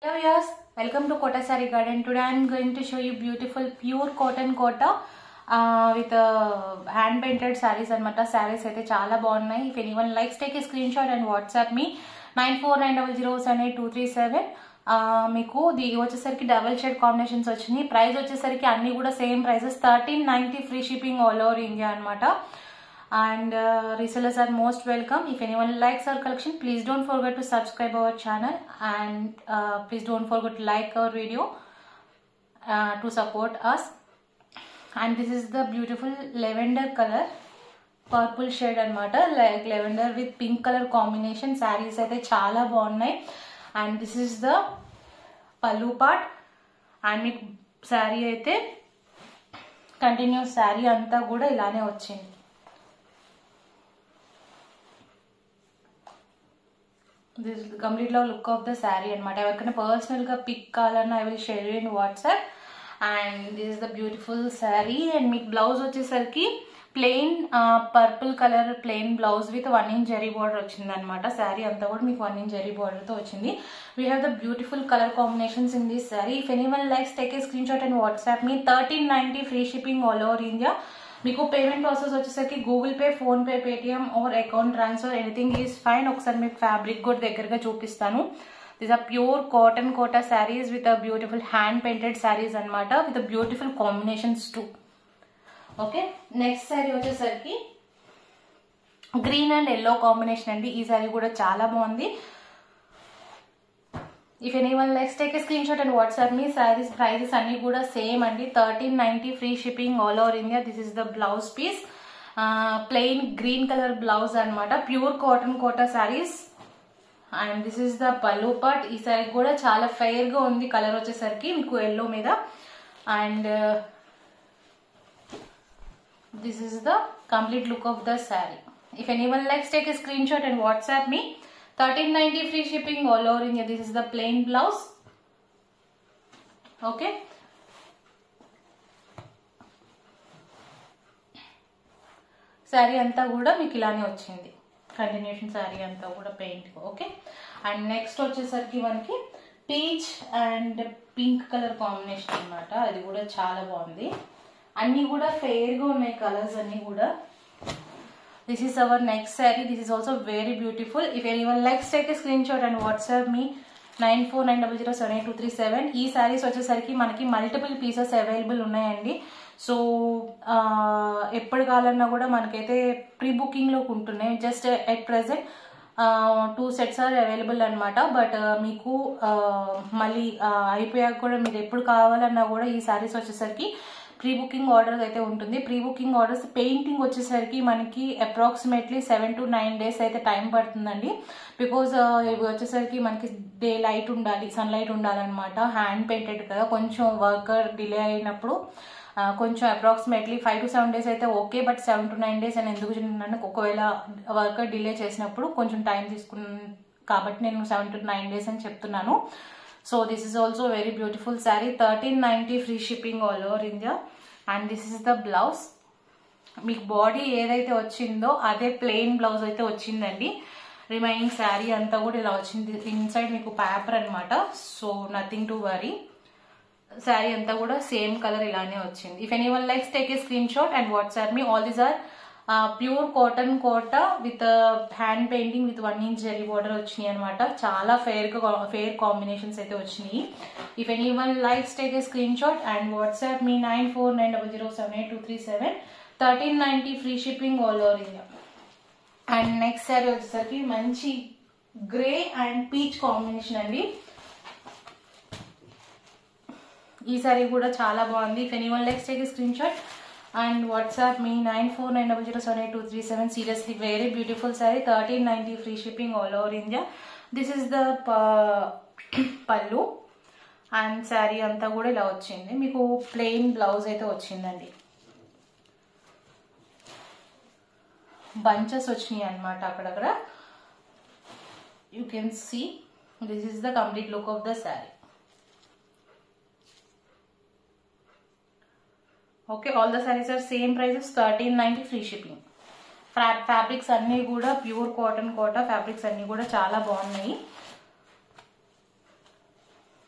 Hello viewers, welcome to Kota Sari Garden. Today I am going to show you beautiful pure cotton kota uh, with uh, hand painted sarees అనమాట sarees అయితే చాలా బాగున్నాయి if any one likes take a screen shot and WhatsApp me nine four nine double zero seven eight two three seven మీకు ఇది వచ్చేసరికి double shade combinations వచ్చినాయి price వచ్చేసరికి అన్ని కూడా same prices thirteen ninety free shipping all over India అనమాట and uh, resellers are most welcome if anyone likes our collection please don't forget to subscribe our channel and uh, please don't forget to like our video uh, to support us and this is the beautiful lavender color purple shade అనమాట like lavender with pink colour combination saris అయితే చాలా బాగున్నాయి and this is the pallu part and మీకు శారీ అయితే continues sari అంతా కూడా ఇలానే వచ్చింది దిస్ కంప్లీట్ లో లుక్ ఆఫ్ ద శారీ అనమాట ఎవరికైనా పర్సనల్ గా పిక్ కావాలన్నా I will share in WhatsApp and this is the beautiful sari and మీకు బ్లౌజ్ వచ్చేసరికి plain purple colour plain blouse with one inch zari border వచ్చింది అనమాట శారీ అంతా కూడా మీకు వన్ ఇంచ్ జరీ బార్డర్ తో వచ్చింది we have the beautiful colour combinations in this sari if any one likes take a screen shot and WhatsApp me thirteen ninety free shipping all over India మీకు payment process వచ్చేసరికి Google Pay PhonePe Paytm or account transfer anything is fine ఒకసారి మీకు fabric కూడా దగ్గరగా చూపిస్తాను this are pure cotton Kota saris with a beautiful hand painted saris అనమాట with beautiful combinations too okay next sari వచ్చేసరికి green and yellow combination అండి ఈ శారీ కూడా చాలా బాగుంది if any one likes take a screen shot and WhatsApp me saris prices అన్ని కూడా same అండి thirteen ninety free shipping all over India this is the blouse piece plain green colour blouse అనమాట pure cotton Kota saris and this is the pallu part ఈ శారీ కూడా చాలా fair గా ఉంది colour వచ్చేసరికి మీకు ఎల్లో మీద and this is the complete look of the sari if any one likes take a screen shot and WhatsApp me 1390 free shipping all over India. This is the plain blouse. Okay. Sari అంతా కూడా మీకు ఇలానే వచ్చింది continuation sari అంతా కూడా paint okay and next వచ్చేసరికి మనకి peach and pink colour combination అనమాట అది కూడా చాలా బాగుంది అన్నీ కూడా ఫెయిర్గా ఉన్నాయి కలర్స్ అన్నీ కూడా this is our next saree this is also very beautiful if anyone likes take a screenshot and whatsapp me nine four nine double zero seven eight two three seven ఈ శారీస్ వచ్చేసరికి మనకి మల్టిపుల్ పీసెస్ అవైలబుల్ ఉన్నాయండి so ఎప్పుడు కావాలన్నా కూడా మనకైతే pre బుకింగ్లోకి ఉంటున్నాయి just at present two sets are available అనమాట బట్ మీకు మళ్ళీ అయిపోయాక కూడా మీరు ఎప్పుడు కావాలన్నా కూడా ఈ శారీస్ వచ్చేసరికి ప్రీ బుకింగ్ ఆర్డర్స్ అయితే ఉంటుంది ప్రీ బుకింగ్ ఆర్డర్స్ పెయింటింగ్ వచ్చేసరికి మనకి approximately seven to nine days అయితే టైం పడుతుందండి బికాజ్ ఇవి వచ్చేసరికి మనకి డే లైట్ ఉండాలి సన్ లైట్ ఉండాలన్నమాట హ్యాండ్ పెయింటెడ్ కదా కొంచెం వర్కర్ డిలే అయినప్పుడు కొంచెం approximately five to seven days అయితే okay but seven to nine days అని ఎందుకు చెప్తున్నాను ఒకవేళ వర్కర్ డిలే చేసినప్పుడు కొంచెం టైం తీసుకున్న కాబట్టి నేను సెవెన్ టు నైన్ డేస్ అని చెప్తున్నాను so this is also very beautiful sari thirteen ninety free shipping all over India and this is the blouse మీకు బాడీ ఏదైతే వచ్చిందో అదే ప్లెయిన్ బ్లౌజ్ అయితే వచ్చిందండి రిమైనింగ్ శారీ అంతా కూడా ఇలా వచ్చింది ఇన్సైడ్ మీకు పేపర్ అనమాట so nothing to worry sari అంతా కూడా సేమ్ కలర్ ఇలానే వచ్చింది if any one likes take a screen shot and WhatsApp me all these are pure cotton Kota with hand painting with one inch zari border వచ్చినాయి అనమాట చాలా fair fair combinations అయితే వచ్చినాయి if any one likes take a screen shot and WhatsApp me nine four nine double zero seven eight two three seven thirteen ninety free shipping all over India and next sari వచ్చేసరికి మంచి grey and peach combination అండి ఈ sorry కూడా చాలా బాగుంది if any one likes take a screen shot and WhatsApp me nine four nine double zero seven eight two three seven seriously very beautiful sari thirteen ninety free shipping all over India this is the pallu and sari అంతా కూడా ఇలా వచ్చింది మీకు plain blouse అయితే వచ్చిందండి bunches వచ్చినాయి అనమాట అక్కడక్కడ you can see this is the complete look of the sari okay all the saris are same prices thirteen ninety free shipping fabrics అన్నీ కూడా ప్యూర్ కాటన్ కోటా ఫ్యాబ్రిక్స్ అన్నీ కూడా చాలా బాగున్నాయి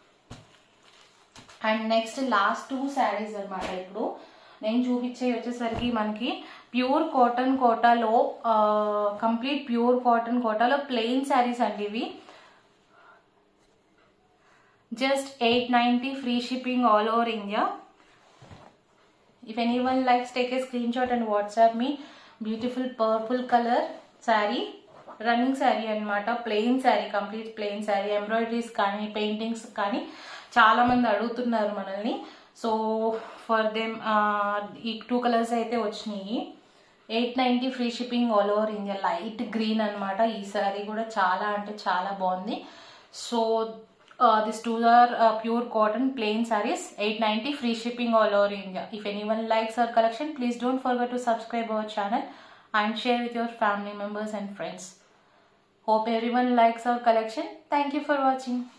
and next last two saris అనమాట ఇప్పుడు నేను చూపించే వచ్చేసరికి మనకి ప్యూర్ కాటన్ కోటాలో కంప్లీట్ ప్యూర్ కాటన్ కోటాలో ప్లెయిన్ శారీస్ అండి ఇవి just eight ninety free shipping all over India if any one likes take a screen shot and WhatsApp me beautiful purple colour sari running sari అనమాట plain sari complete plain sari embroideries కానీ paintings కానీ చాలా మంది అడుగుతున్నారు మనల్ని సో ఫర్ దెమ్ ఈ two colours అయితే వచ్చినాయి eight ninety free shipping all over India light green అనమాట ఈ శారీ కూడా చాలా అంటే చాలా బాగుంది so this two are pure cotton plain sarees 890 free shipping all over India. If anyone likes our collection, please don't forget to subscribe our channel and share with your family members and friends. Hope everyone likes our collection. Thank you for watching.